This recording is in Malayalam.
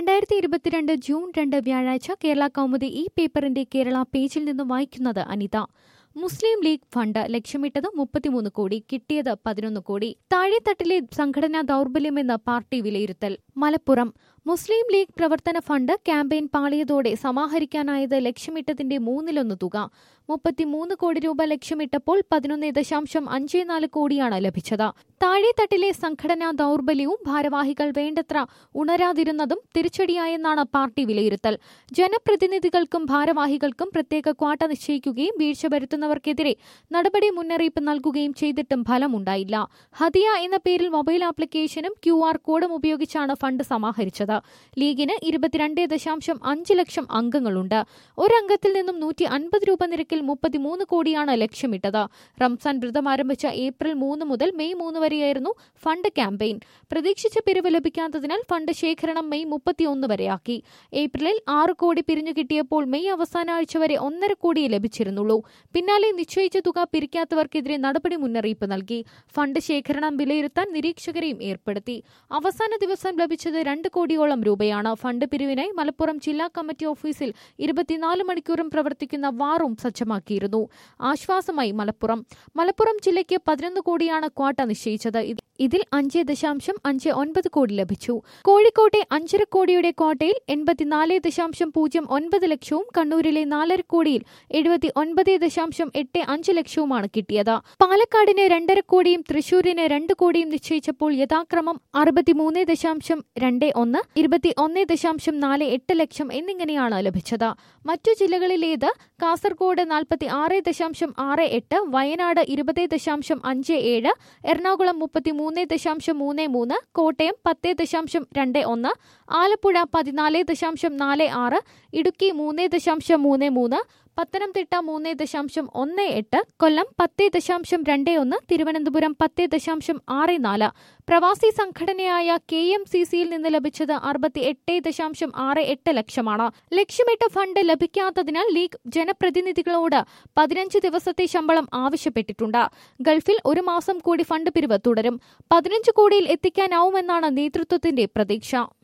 രണ്ടായിരത്തി ഇരുപത്തിരണ്ട് ജൂൺ രണ്ട് വ്യാഴാഴ്ച കേരള കൗമുദി ഈ പേപ്പറിന്റെ കേരള പേജിൽ നിന്നും വായിക്കുന്നത് അനിത മുസ്ലിം ലീഗ് ഫണ്ട് ലക്ഷ്യമിട്ടത് മുപ്പത്തിമൂന്ന് കോടി കിട്ടിയത് പതിനൊന്ന് കോടി താഴെത്തട്ടിലെ സംഘടനാ ദൗർബല്യമെന്ന് പാർട്ടി വിലയിരുത്തൽ മലപ്പുറം മുസ്ലിം ലീഗ് പ്രവർത്തന ഫണ്ട് ക്യാമ്പയിൻ പാളിയതോടെ സമാഹരിക്കാനായത് ലക്ഷ്യമിട്ടതിന്റെ മൂന്നിലൊന്ന് തുക മുപ്പത്തിമൂന്ന് കോടി രൂപ ലക്ഷ്യമിട്ടപ്പോൾ പതിനൊന്ന് ദശാംശം അഞ്ച് നാല് കോടിയാണ് ലഭിച്ചത് താഴെത്തട്ടിലെ സംഘടനാ ദൗർബല്യവും ഭാരവാഹികൾ വേണ്ടത്ര ഉണരാതിരുന്നതും തിരിച്ചടിയായെന്നാണ് പാർട്ടി വിലയിരുത്തൽ ജനപ്രതിനിധികൾക്കും ഭാരവാഹികൾക്കും പ്രത്യേക ക്വാട്ട നിശ്ചയിക്കുകയും വീഴ്ച വരുത്തുന്നവർക്കെതിരെ നടപടി മുന്നറിയിപ്പ് നൽകുകയും ചെയ്തിട്ടും ഫലമുണ്ടായില്ല ഹദിയ എന്ന പേരിൽ മൊബൈൽ ആപ്ലിക്കേഷനും ക്യു ആർ കോഡും ഉപയോഗിച്ചാണ് ഫണ്ട് സമാഹരിച്ചത് ലീഗിന് ഇരുപത്തിരണ്ട് ദശാംശം അഞ്ച് ലക്ഷം അംഗങ്ങളുണ്ട് ഒരംഗത്തിൽ നിന്നും നൂറ്റി അൻപത് രൂപ നിരക്കിൽ മുപ്പത്തിമൂന്ന് കോടിയാണ് ലക്ഷ്യമിട്ടത് റംസാൻ വ്രതം ആരംഭിച്ച ഏപ്രിൽ മൂന്ന് മുതൽ മെയ് മൂന്ന് വരെയായിരുന്നു ഫണ്ട് ക്യാമ്പയിൻ പ്രതീക്ഷിച്ച പിരിവ് ലഭിക്കാത്തതിനാൽ ഫണ്ട് ശേഖരണം മെയ് മുപ്പത്തിയൊന്ന് വരെയാക്കി ഏപ്രിലിൽ ആറ് കോടി പിരിഞ്ഞു കിട്ടിയപ്പോൾ മെയ് അവസാന ആഴ്ച വരെ ഒന്നര കോടിയെ ലഭിച്ചിരുന്നുള്ളൂ പിന്നാലെ നിശ്ചയിച്ച തുക പിരിക്കാത്തവർക്കെതിരെ നടപടി മുന്നറിയിപ്പ് നൽകി ഫണ്ട് ശേഖരണം വിലയിരുത്താൻ നിരീക്ഷകരെയും ഏർപ്പെടുത്തി അവസാന ദിവസം ലഭിച്ചത് രണ്ട് കോടിയോളം രൂപയാണ് ഫണ്ട് പിരിവിനായി മലപ്പുറം ജില്ലാ കമ്മിറ്റി ഓഫീസിൽ ഇരുപത്തിനാല് മണിക്കൂറും പ്രവർത്തിക്കുന്ന വാറും സജ്ജമാക്കിയിരുന്നു ആശ്വാസമായി മലപ്പുറം മലപ്പുറം ജില്ലയ്ക്ക് പതിനൊന്ന് കോടിയാണ് ക്വാട്ട നിശ്ചയിച്ചത് ഇത് ഇതിൽ അഞ്ച് ദശാംശം അഞ്ച് ഒൻപത് കോടി ലഭിച്ചു കോഴിക്കോട്ടെ അഞ്ചര കോടിയുടെ ക്വാട്ടയിൽ എൺപത്തിനാല് ദശാംശം പൂജ്യം ഒൻപത് ലക്ഷവും കണ്ണൂരിലെ നാലര കോടിയിൽ എഴുപത്തി ഒൻപത് ദശാംശം എട്ട് അഞ്ച് ലക്ഷവുമാണ് കിട്ടിയത് പാലക്കാടിന് രണ്ടര കോടിയും തൃശൂരിന് രണ്ട് കോടിയും നിശ്ചയിച്ചപ്പോൾ യഥാക്രമം അറുപത്തിമൂന്ന് ദശാംശം രണ്ട് ഒന്ന് ഇരുപത്തി ഒന്ന് ദശാംശം നാല് എട്ട് ലക്ഷം എന്നിങ്ങനെയാണ് ലഭിച്ചത് മറ്റു ജില്ലകളിലേത് കാസർഗോഡ് നാൽപ്പത്തി ആറ് ദശാംശം ആറ് എട്ട് വയനാട് ഇരുപത് ദശാംശം അഞ്ച് ഏഴ് എറണാകുളം മുപ്പത്തി മൂന്ന് ദശാംശം മൂന്ന് മൂന്ന് കോട്ടയം പത്ത് ദശാംശം രണ്ട് ഒന്ന് ആലപ്പുഴ പതിനാല് ദശാംശം നാല് ആറ് ഇടുക്കി മൂന്ന് ദശാംശം മൂന്ന് മൂന്ന് പത്തനംതിട്ട മൂന്ന് ദശാംശം ഒന്ന് എട്ട് കൊല്ലം പത്ത് ദശാംശം രണ്ട് ഒന്ന് തിരുവനന്തപുരം പത്ത് ദശാംശം ആറ് നാല് പ്രവാസി സംഘടനയായ കെ എം സി സിയിൽ നിന്ന് ലഭിച്ചത് അറുപത്തി എട്ട് ദശാംശം ആറ് എട്ട് ലക്ഷമാണ് ലക്ഷ്യമിട്ട ഫണ്ട് ലഭിക്കാത്തതിനാൽ ലീഗ് ജനപ്രതിനിധികളോട് പതിനഞ്ച് ദിവസത്തെ ശമ്പളം ആവശ്യപ്പെട്ടിട്ടുണ്ട് ഗൾഫിൽ ഒരു മാസം കൂടി ഫണ്ട് പിരിവ് തുടരും പതിനഞ്ച് കോടിയിൽ എത്തിക്കാനാവുമെന്നാണ് നേതൃത്വത്തിന്റെ പ്രതീക്ഷ